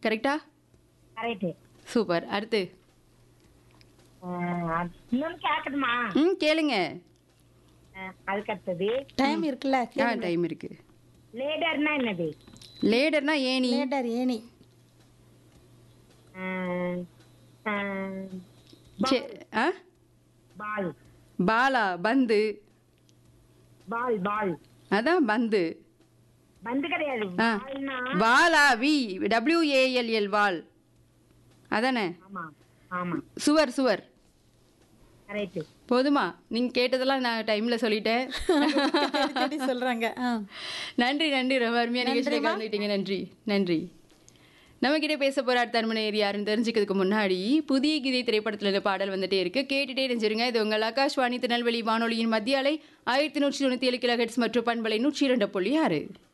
கரெக்டா correct super அடுத்து இன்னொன்னு கேட்கணுமா ம் கேளுங்க அஹ், அதுக்கு அடுத்தது டைம் இருக்குல்ல ஆ டைம் இருக்கு லேடர்னா என்னது லேடர்னா any later any ah, ah, சே- ஆ பால் பாலா பந்து பால் பால் அதான் பந்து பந்து கிடையாது ஆ பால்னா வாலா வி டபிள்யூஏஎல்எல் வால் அதானே ஆமா ஆமா சுவர் சுவர் கரெக்ட் போதுமா நீங்கள் கேட்டதெல்லாம் நான் டைமில் சொல்லிட்டேன் தேடி தேடி சொல்றாங்க ஆ. நன்றி நன்றி ரொம்ப அருமையாக நிகழ்ச்சியில் கலந்துக்கிட்டீங்க நன்றி நன்றி நம்மக்கிட்ட பேச போகிற அடுத்த மணி யாருன்னு தெரிஞ்சுக்கிறதுக்கு முன்னாடி புதிய கீதை திரைப்படத்தில் இந்த பாடல் வந்துட்டே இருக்கு கேட்டுட்டே இருந்துருங்க இது உங்கள் ஆகாஷ்வாணி திருநெல்வேலி வானொலியின் மத்திய அலை ஆயிரத்தி நூற்றி தொண்ணூற்றி ஏழு கிலோ ஹெட்ஸ் மற்றும் பண்பலை நூற்றி இரண்டு புள்ளி ஆறு